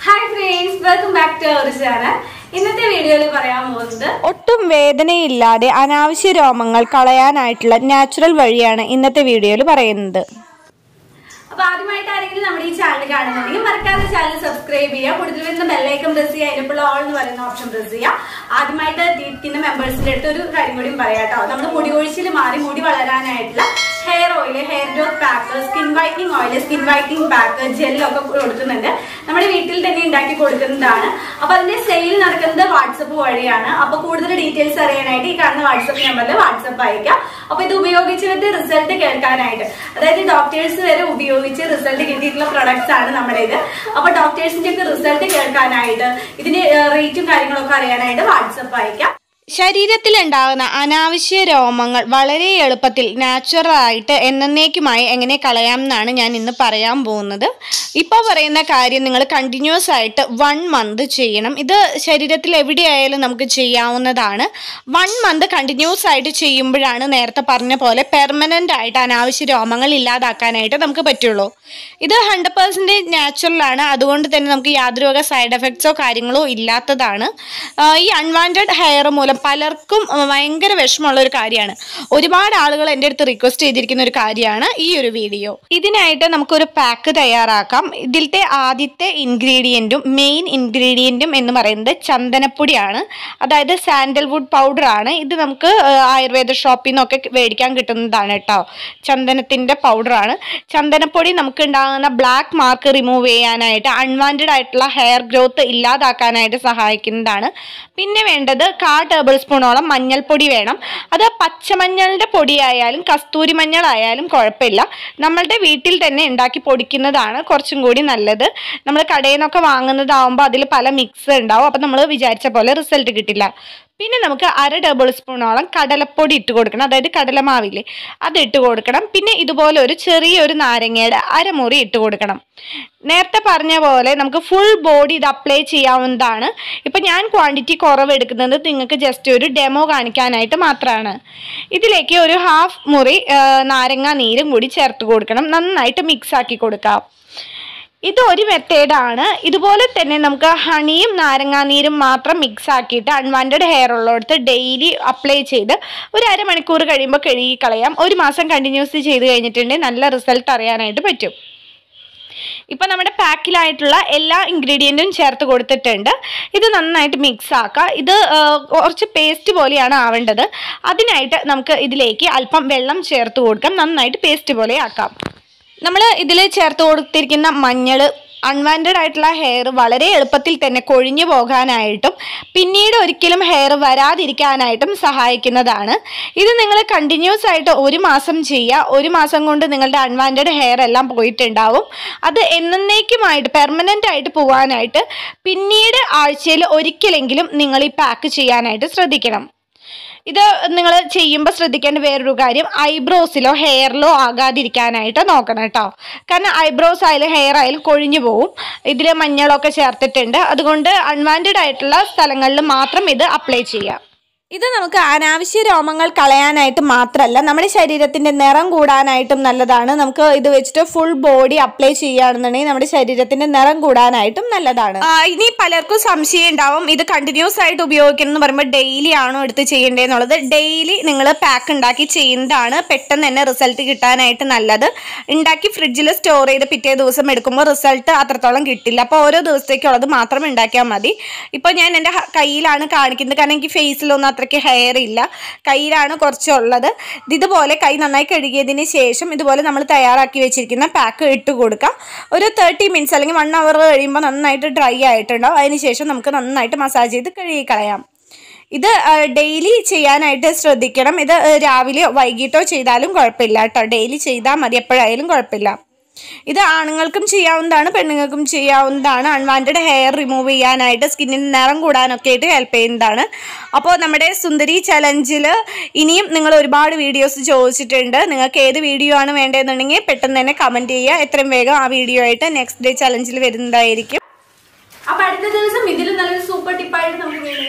hi friends welcome back to our channel ഇന്നത്തെ വീഡിയോയിൽ പറയാൻ പോകുന്നത് ഒട്ടും വേദനയില്ലാതെ അനാവശ്യ രോമങ്ങൾ കളയാനായിട്ടുള്ള നാച്ചുറൽ വഴിയാണ് ഇന്നത്തെ വീഡിയോയിൽ പറയുന്നത് അപ്പൊ ആദ്യമായിട്ട് ആരെങ്കിലും നമ്മുടെ ഈ ചാനൽ കാണുന്നുണ്ടെങ്കിൽ മറക്കാതെ ചാനൽ സബ്സ്ക്രൈബ് ചെയ്യുക കൂടുതൽ വരുന്ന ബെല്ലൈക്കൺ പ്രസ് ചെയ്യുക അതിനുള്ള ഓൾ എന്ന് പറയുന്ന ഓപ്ഷൻ പ്രസ് ചെയ്യുക ആദ്യമായിട്ട് തീർക്കുന്ന മെമ്പേഴ്സിന്റെ അടുത്ത് ഒരു കാര്യം കൂടി പറയാം കേട്ടോ നമ്മൾ മുടി കൊഴിച്ചിൽ മാറി മുടി വളരാനായിട്ടുള്ള hair oil hair growth pack skin whitening oil skin whitening pack ജെല്ലൊക്കെ കൊടുക്കുന്നുണ്ട് നമ്മുടെ വീട്ടിൽ തന്നെ ഉണ്ടാക്കി കൊടുക്കുന്നതാണ് അപ്പൊ അതിന്റെ സെയിൽ നടക്കുന്നത് വാട്സപ്പ് വഴിയാണ് അപ്പൊ കൂടുതൽ ഡീറ്റെയിൽസ് അറിയാനായിട്ട് ഈ കാണുന്ന വാട്സപ്പ് നമ്പറിൽ വാട്സപ്പ് അയക്കാം അപ്പൊ ഇത് ഉപയോഗിച്ചിട്ട് റിസൾട്ട് കേൾക്കാനായിട്ട് അതായത് ഡോക്ടേഴ്സ് വരെ ഉപയോഗിച്ച് റിസൾട്ട് കിട്ടിയിട്ടുള്ള പ്രൊഡക്ട്സ് ആണ് നമ്മുടെ ഇത് അപ്പൊ ഡോക്ടേഴ്സിന്റെ ഒക്കെ റിസൾട്ട് കേൾക്കാനായിട്ട് ഇതിന്റെ റേറ്റും കാര്യങ്ങളൊക്കെ അറിയാനായിട്ട് വാട്സപ്പ് അയക്കാം ശരീരത്തിൽ ഉണ്ടാകുന്ന അനാവശ്യ രോമങ്ങൾ വളരെ എളുപ്പത്തിൽ നാച്ചുറൽ ആയിട്ട് എന്നേക്കുമായി എങ്ങനെ കളയാം എന്നാണ് ഞാൻ ഇന്ന് പറയാൻ പോകുന്നത് ഇപ്പോൾ പറയുന്ന കാര്യം നിങ്ങൾ കണ്ടിന്യൂസ് ആയിട്ട് വൺ മന്ത് ചെയ്യണം ഇത് ശരീരത്തിൽ എവിടെയായാലും നമുക്ക് ചെയ്യാവുന്നതാണ് വൺ മന്ത് കണ്ടിന്യൂസ് ആയിട്ട് ചെയ്യുമ്പോഴാണ് നേരത്തെ പറഞ്ഞ പോലെ പെർമനൻ്റ് ആയിട്ട് അനാവശ്യ രോമങ്ങൾ ഇല്ലാതാക്കാനായിട്ട് നമുക്ക് പറ്റുള്ളൂ ഇത് ഹൺഡ്രഡ് പെർസെൻറ്റേജ് നാച്ചുറൽ ആണ് അതുകൊണ്ട് തന്നെ നമുക്ക് യാതൊരു വക സൈഡ് എഫക്ട്സോ കാര്യങ്ങളോ ഇല്ലാത്തതാണ് ആ, ഈ അൺവാണ്ടഡ് ഹെയർ മൂലം പലർക്കും ആ, ഭയങ്കര വിഷമമുള്ള ഒരു കാര്യമാണ് ഒരുപാട് ആളുകൾ എൻ്റെ അടുത്ത് റിക്വസ്റ്റ് ചെയ്തിരിക്കുന്ന ഒരു കാര്യമാണ് ഈ ഒരു വീഡിയോ ഇതിനായിട്ട് നമുക്കൊരു പാക്ക് തയ്യാറാക്കാം ഇതിലത്തെ ആദ്യത്തെ ഇൻഗ്രീഡിയൻറ്റും മെയിൻ ഇൻഗ്രീഡിയൻറ്റും എന്ന് പറയുന്നത് ചന്ദനപ്പൊടിയാണ് അതായത് സാൻഡൽവുഡ് പൗഡർ ആണ് ഇത് നമുക്ക് ആ, ആയുർവേദ ഷോപ്പിൽ നിന്നൊക്കെ മേടിക്കാൻ കിട്ടുന്നതാണ് കേട്ടോ ചന്ദനത്തിൻ്റെ പൗഡറാണ് ചന്ദനപ്പൊടി നമുക്ക് ഉണ്ടാകുന്ന ബ്ലാക്ക് മാർക്ക് റിമൂവ് ചെയ്യാനായിട്ട് അൺവാണ്ടഡ് ആയിട്ടുള്ള ഹെയർ ഗ്രോത്ത് ഇല്ലാതാക്കാനായിട്ട് സഹായിക്കുന്നതാണ് പിന്നെ വേണ്ടത് കാ ടേബിൾ സ്പൂണോളം മഞ്ഞൾപ്പൊടി വേണം അത് പച്ചമഞ്ഞളുടെ പൊടിയായാലും കസ്തൂരി മഞ്ഞളായാലും കുഴപ്പമില്ല നമ്മളുടെ വീട്ടിൽ തന്നെ ഉണ്ടാക്കി പൊടിക്കുന്നതാണ് കുറച്ചും കൂടി നല്ലത് നമ്മൾ കടയിൽ നിന്നൊക്കെ വാങ്ങുന്നതാവുമ്പോൾ അതിൽ പല മിക്സ് ഉണ്ടാവും അപ്പം നമ്മൾ വിചാരിച്ച പോലെ റിസൾട്ട് കിട്ടില്ല പിന്നെ നമുക്ക് അര ടേബിൾ സ്പൂണോളം കടലപ്പൊടി ഇട്ട് കൊടുക്കണം അതായത് കടലമാവില്ലേ അത് ഇട്ട് കൊടുക്കണം പിന്നെ ഇതുപോലെ ഒരു ചെറിയൊരു നാരങ്ങയുടെ അരമുറി ഇട്ട് കൊടുക്കണം നേരത്തെ പറഞ്ഞ പോലെ നമുക്ക് ഫുൾ ബോഡി ഇത് അപ്ലൈ ചെയ്യാവുന്നതാണ് ഇപ്പം ഞാൻ ക്വാണ്ടിറ്റി കുറവ് എടുക്കുന്നത് നിങ്ങൾക്ക് ജസ്റ്റ് ഒരു ഡെമോ കാണിക്കാനായിട്ട് മാത്രമാണ് ഇതിലേക്ക് ഒരു ഹാഫ് മുറി ആ, നാരങ്ങ നീരും കൂടി ചേർത്ത് കൊടുക്കണം നന്നായിട്ട് മിക്സ് ആക്കി കൊടുക്കാം ഇത് ഒരു മെത്തേഡാണ് ഇതുപോലെ തന്നെ നമുക്ക് ഹണിയും നാരങ്ങാനീരും മാത്രം മിക്സ് ആക്കിയിട്ട് അൺവാണ്ടഡ് ഹെയർ ഉള്ളിടത്ത് ഡെയിലി അപ്ലൈ ചെയ്ത് ഒരു അരമണിക്കൂർ കഴിയുമ്പോൾ കഴുകി കളയാം ഒരു മാസം കണ്ടിന്യൂസ് ചെയ്ത് കഴിഞ്ഞിട്ടുണ്ടെങ്കിൽ നല്ല റിസൾട്ട് അറിയാനായിട്ട് പറ്റും ഇപ്പം നമ്മുടെ പാക്കിലായിട്ടുള്ള എല്ലാ ഇൻഗ്രീഡിയൻറ്റും ചേർത്ത് കൊടുത്തിട്ടുണ്ട് ഇത് നന്നായിട്ട് മിക്സ് ആക്കുക ഇത് ആ, കുറച്ച് പേസ്റ്റ് പോലെയാണ് ആവേണ്ടത് അതിനായിട്ട് നമുക്ക് ഇതിലേക്ക് അല്പം വെള്ളം ചേർത്ത് കൊടുക്കാം നന്നായിട്ട് പേസ്റ്റ് പോലെ ആക്കാം നമ്മൾ ഇതിൽ ചേർത്ത് കൊടുത്തിരിക്കുന്ന മഞ്ഞൾ അൺവാണ്ടഡ് ആയിട്ടുള്ള ഹെയർ വളരെ എളുപ്പത്തിൽ തന്നെ കൊഴിഞ്ഞു പോകാനായിട്ടും പിന്നീട് ഒരിക്കലും ഹെയർ വരാതിരിക്കാനായിട്ടും സഹായിക്കുന്നതാണ് ഇത് നിങ്ങൾ കണ്ടിന്യൂസ് ആയിട്ട് ഒരു മാസം ചെയ്യുക ഒരു മാസം കൊണ്ട് നിങ്ങളുടെ അൺവാണ്ടഡ് ഹെയർ എല്ലാം പോയിട്ടുണ്ടാവും അത് എന്നേക്കുമായിട്ട് പെർമനൻ്റ് ആയിട്ട് പോകാനായിട്ട് പിന്നീട് ആഴ്ചയിൽ ഒരിക്കലെങ്കിലും നിങ്ങൾ ഈ പാക്ക് ചെയ്യാനായിട്ട് ശ്രദ്ധിക്കണം ഇത് നിങ്ങൾ ചെയ്യുമ്പോൾ ശ്രദ്ധിക്കേണ്ട വേറൊരു കാര്യം ഐബ്രോസിലോ ഹെയറിലോ ആകാതിരിക്കാനായിട്ട് നോക്കണം കേട്ടോ കാരണം ഐബ്രോസ് ആയാലും ഹെയർ ആയാലും കൊഴിഞ്ഞു പോവും ഇതിൽ മഞ്ഞളൊക്കെ ചേർത്തിട്ടുണ്ട് അതുകൊണ്ട് അൺവാണ്ടഡ് ആയിട്ടുള്ള സ്ഥലങ്ങളിൽ മാത്രം ഇത് അപ്ലൈ ചെയ്യാം ഇത് നമുക്ക് അനാവശ്യ രോമങ്ങൾ കളയാനായിട്ട് മാത്രമല്ല നമ്മുടെ ശരീരത്തിന്റെ നിറം കൂടാനായിട്ടും നല്ലതാണ് നമുക്ക് ഇത് വെച്ചിട്ട് ഫുൾ ബോഡി അപ്ലൈ ചെയ്യുകയാണെന്നുണ്ടെങ്കിൽ നമ്മുടെ ശരീരത്തിന്റെ നിറം കൂടാനായിട്ടും നല്ലതാണ് ആ, ഇനി പലർക്കും സംശയം ഉണ്ടാവും ഇത് കണ്ടിന്യൂസ് ആയിട്ട് ഉപയോഗിക്കണം എന്ന് പറയുമ്പോൾ ഡെയിലി ആണോ എടുത്ത് ചെയ്യേണ്ടതെന്നുള്ളത് ഡെയിലി നിങ്ങൾ പാക്ക് ഉണ്ടാക്കി ചെയ്യുന്നതാണ് പെട്ടെന്ന് തന്നെ റിസൾട്ട് കിട്ടാനായിട്ട് നല്ലത് ഉണ്ടാക്കി ഫ്രിഡ്ജിൽ സ്റ്റോർ ചെയ്ത് പിറ്റേ ദിവസം എടുക്കുമ്പോൾ റിസൾട്ട് അത്രത്തോളം കിട്ടില്ല അപ്പോൾ ഓരോ ദിവസത്തേക്കുള്ളത് മാത്രം ഉണ്ടാക്കിയാൽ മതി ഇപ്പോൾ ഞാൻ എൻ്റെ ഹ- കയ്യിലാണ് കാണിക്കുന്നത് കാരണം എനിക്ക് ഫേസിലൊന്നും അത്രയ്ക്ക് ഹെയർ ഇല്ല കയ്യിലാണ് കുറച്ചുള്ളത് ഇത് ഇതുപോലെ കൈ നന്നായി കഴുകിയതിന് ശേഷം ഇതുപോലെ നമ്മൾ തയ്യാറാക്കി വെച്ചിരിക്കുന്ന പാക്ക് ഇട്ട് കൊടുക്കാം ഒരു തേർട്ടി മിനിറ്റ്സ് അല്ലെങ്കിൽ വൺ അവർ കഴിയുമ്പോൾ നന്നായിട്ട് ഡ്രൈ ആയിട്ടുണ്ടാവും അതിന് ശേഷം നമുക്ക് നന്നായിട്ട് മസാജ് ചെയ്ത് കഴുകി കളയാം ഇത് ഡെയിലി ചെയ്യാനായിട്ട് ശ്രദ്ധിക്കണം ഇത് ആ, രാവിലെയോ വൈകിട്ടോ ചെയ്താലും കുഴപ്പമില്ല കേട്ടോ ഡെയിലി ചെയ്താൽ മതി എപ്പോഴായാലും കുഴപ്പമില്ല ഇത് ആണുങ്ങൾക്കും ചെയ്യാവുന്നതാണ് പെണ്ണുങ്ങൾക്കും ചെയ്യാവുന്നതാണ് അൺവാണ്ടഡ് ഹെയർ റിമൂവ് ചെയ്യാനായിട്ട് സ്കിന്നിന് നിറം കൂടാനൊക്കെ ആയിട്ട് ഹെൽപ്പ് ചെയ്യുന്നതാണ് അപ്പോൾ നമ്മുടെ സുന്ദരി ചലഞ്ചിൽ ഇനിയും നിങ്ങൾ ഒരുപാട് വീഡിയോസ് ചോദിച്ചിട്ടുണ്ട് നിങ്ങൾക്ക് ഏത് വീഡിയോ ആണ് വേണ്ടതെന്നുണ്ടെങ്കിൽ പെട്ടെന്ന് തന്നെ കമൻറ്റ് ചെയ്യുക എത്രയും വേഗം ആ വീഡിയോ ആയിട്ട് നെക്സ്റ്റ് ഡേ ചലഞ്ചിൽ വരുന്നതായിരിക്കും അപ്പൊ അടുത്ത ദിവസം ഇതിലും നല്ലൊരു സൂപ്പർ ടിപ്പായിട്ട് നമുക്ക് വീണ്ടും